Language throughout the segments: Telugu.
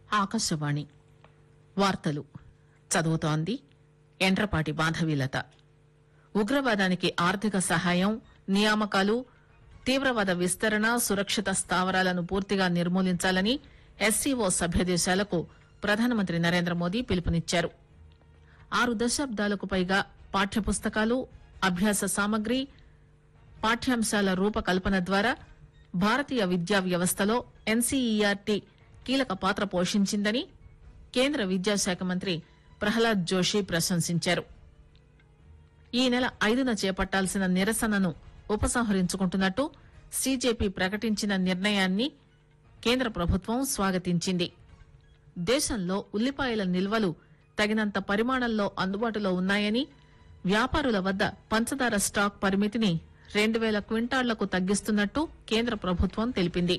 ఆకాశవాణి వార్తలు చదువుతోంది ఎండ్రపాటి బాధవీలత ఉగ్రవాదానికి ఆర్థిక సహాయం నియామకాలు తీవ్రవాద విస్తరణ సురక్షిత స్థావరాలను పూర్తిగా నిర్మూలించాలని ఎస్సీఓ సభ్యదేశాలకు ప్రధానమంత్రి నరేంద్ర మోదీ పిలుపునిచ్చారు ఆరు దశాబ్దాలకు పైగా పాఠ్యపుస్తకాలు అభ్యాస సామగ్రి పాఠ్యాంశాల రూపకల్పన ద్వారా భారతీయ విద్యా వ్యవస్థలో ఎన్సీఈఆర్టీ కీలక పాత్ర పోషించిందని కేంద్ర విద్యాశాఖ మంత్రి ప్రహ్లాద్ జోషి ప్రశంసించారు ఈ నెల ఐదున చేపట్టాల్సిన నిరసనను ఉపసంహరించుకుంటున్నట్టు సీజేపీ ప్రకటించిన నిర్ణయాన్ని కేంద్ర ప్రభుత్వం స్వాగతించింది దేశంలో ఉల్లిపాయల నిల్వలు తగినంత పరిమాణంలో అందుబాటులో ఉన్నాయని వ్యాపారుల వద్ద పంచదార స్టాక్ పరిమితిని రెండు వేల క్వింటాళ్లకు తగ్గిస్తున్నట్టు కేంద్ర ప్రభుత్వం తెలిపింది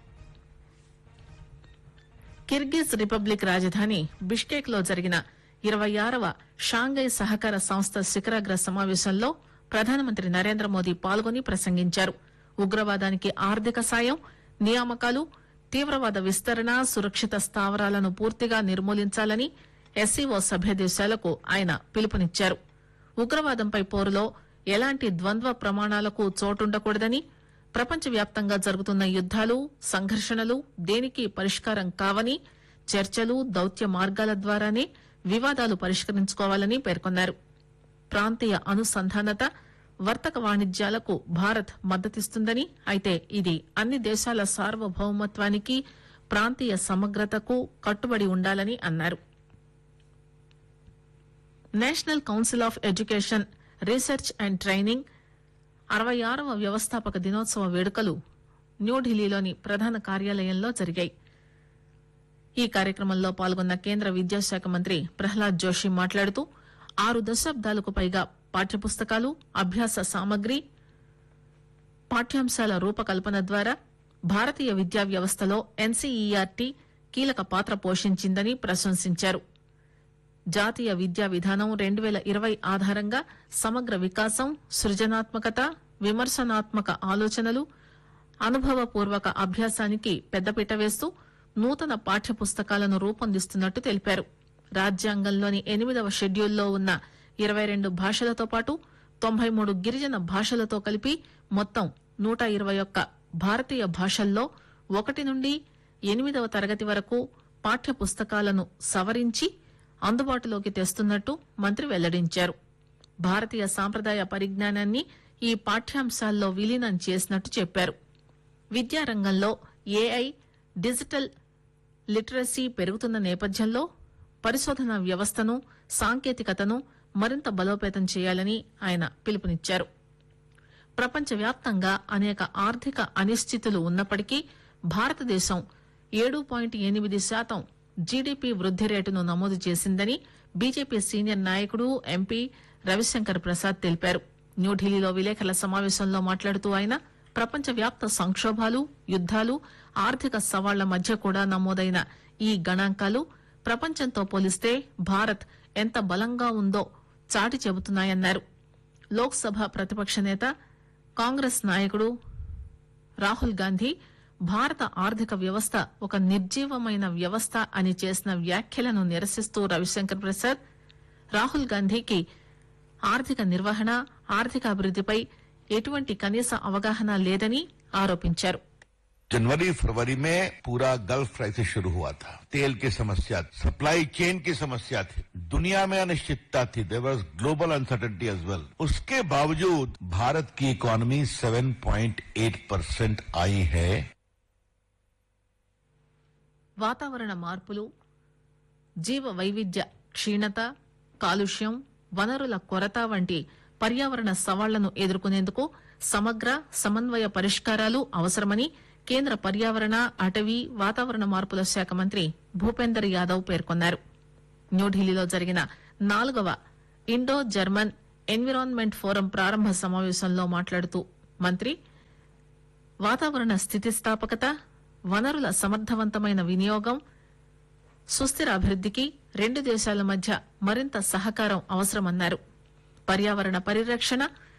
కిర్గిజ్ రిపబ్లిక్ రాజధాని బిష్కేక్ లో జరిగిన ఇరవై ఆరవ షాంఘై సహకార సంస్థ శిఖరాగ్ర సమావేశంలో ప్రధానమంత్రి నరేంద్ర మోదీ పాల్గొని ప్రసంగించారు ఉగ్రవాదానికి ఆర్థిక సాయం నియామకాలు తీవ్రవాద విస్తరణ సురక్షిత స్థావరాలను పూర్తిగా నిర్మూలించాలని ఎస్సీఓ సభ్య దేశాలకు ఆయన పిలుపునిచ్చారు ఉగ్రవాదంపై పోరులో ఎలాంటి ద్వంద్వ ప్రమాణాలకు చోటుండకూడదని ప్రపంచవ్యాప్తంగా జరుగుతున్న యుద్దాలు సంఘర్షణలు దేనికి పరిష్కారం కావని చర్చలు దౌత్య మార్గాల ద్వారానే వివాదాలు పరిష్కరించుకోవాలని పేర్కొన్నారు ప్రాంతీయ అనుసంధానత వర్తక వాణిజ్యాలకు భారత్ మద్దతిస్తుందని అయితే ఇది అన్ని దేశాల సార్వభౌమత్వానికి ప్రాంతీయ సమగ్రతకు కట్టుబడి ఉండాలని అన్నారు National Council of Education Research and Training అరవై ఆరవ వ్యవస్థాపక దినోత్సవ వేడుకలు న్యూఢిల్లీలోని ప్రధాన కార్యాలయంలో జరిగాయి ఈ కార్యక్రమంలో పాల్గొన్న కేంద్ర విద్యాశాఖ మంత్రి ప్రహ్లాద్ జోషి మాట్లాడుతూ ఆరు దశాబ్దాలకు పైగా పాఠ్యపుస్తకాలు అభ్యాస సామగ్రి పాఠ్యాంశాల రూపకల్పన ద్వారా భారతీయ విద్యా వ్యవస్థలో ఎన్సీఈఆర్టీ కీలక పాత్ర పోషించిందని ప్రశంసించారు జాతీయ విద్యా విధానం రెండు వేల ఇరవై ఆధారంగా సమగ్ర వికాసం సృజనాత్మకత విమర్శనాత్మక ఆలోచనలు అనుభవపూర్వక అభ్యాసానికి పెద్దపీట వేస్తూ నూతన పాఠ్య పుస్తకాలను రూపొందిస్తున్నట్టు తెలిపారు రాజ్యాంగంలోని ఎనిమిదవ షెడ్యూల్లో ఉన్న ఇరవై రెండు భాషలతో పాటు తొంభై మూడు గిరిజన భాషలతో కలిపి మొత్తం నూట ఇరవై ఒక్క భారతీయ భాషల్లో ఒకటి నుండి ఎనిమిదవ తరగతి వరకు పాఠ్య పుస్తకాలను సవరించి అందుబాటులోకి తెస్తున్నట్టు మంత్రి వెల్లడించారు భారతీయ సాంప్రదాయ పరిజ్ఞానాన్ని ఈ పాఠ్యాంశాల్లో విలీనం చేసినట్టు చెప్పారు విద్యారంగంలో ఏఐ డిజిటల్ లిటరసీ పెరుగుతున్న నేపథ్యంలో పరిశోధన వ్యవస్థను సాంకేతికతను మరింత బలోపేతం చేయాలని ఆయన పిలుపునిచ్చారు ప్రపంచవ్యాప్తంగా అనేక ఆర్థిక అనిశ్చితులు ఉన్నప్పటికీ భారతదేశం ఏడు పాయింట్ ఎనిమిది శాతం జీడీపీ వృద్ది రేటును నమోదు చేసిందని బీజేపీ సీనియర్ నాయకుడు ఎంపీ రవిశంకర్ ప్రసాద్ తెలిపారు న్యూఢిల్లీలో విలేకరుల సమావేశంలో మాట్లాడుతూ ఆయన ప్రపంచవ్యాప్త సంక్షోభాలు యుద్దాలు ఆర్థిక సవాళ్ల మధ్య కూడా నమోదైన ఈ గణాంకాలు ప్రపంచంతో పోలిస్తే భారత్ ఎంత బలంగా ఉందో చాటి చెబుతున్నాయన్నారు లోక్సభ ప్రతిపక్ష నేత కాంగ్రెస్ నాయకుడు రాహుల్ గాంధీ భారత ఆర్థిక వ్యవస్థ ఒక నిర్జీవమైన వ్యవస్థ అని చేసిన వ్యాఖ్యలను నిరసిస్తూ రవిశంకర్ ప్రసాద్ రాహుల్ గాంధీకి ఆర్థిక నిర్వహణ ఆర్థిక అభివృద్దిపై ఎటువంటి కనీస అవగాహన లేదని ఆరోపించారు जनवरी फरवरी में पूरा गल्फ क्राइसिस शुरू हुआ था तेल की समस्या सप्लाई चेन की समस्या थी दुनिया में अनिश्चितता थी there was global uncertainty as well उसके बावजूद भारत की इकोनॉमी 7.8 परसेंट आई है వాతావరణ మార్పులు జీవ వైవిధ్య క్షీణత కాలుష్యం వనరుల కొరత వంటి పర్యావరణ సవాళ్లను ఎదుర్కొనేందుకు సమగ్ర సమన్వయ పరిష్కారాలు అవసరమని కేంద్ర పర్యావరణ అటవీ వాతావరణ మార్పుల శాఖ మంత్రి భూపేందర్ యాదవ్ పేర్కొన్నారు న్యూఢిల్లీలో జరిగిన నాలుగవ ఇండో జర్మన్ ఎన్విరాన్మెంట్ ఫోరం ప్రారంభ సమావేశంలో మాట్లాడుతూ మంత్రి వాతావరణ స్థితిస్థాపకత వనరుల సమర్థవంతమైన వినియోగం సుస్థిర అభివృద్దికి రెండు దేశాల మధ్య మరింత సహకారం అవసరమన్నారు పర్యావరణ పరిరక్షణ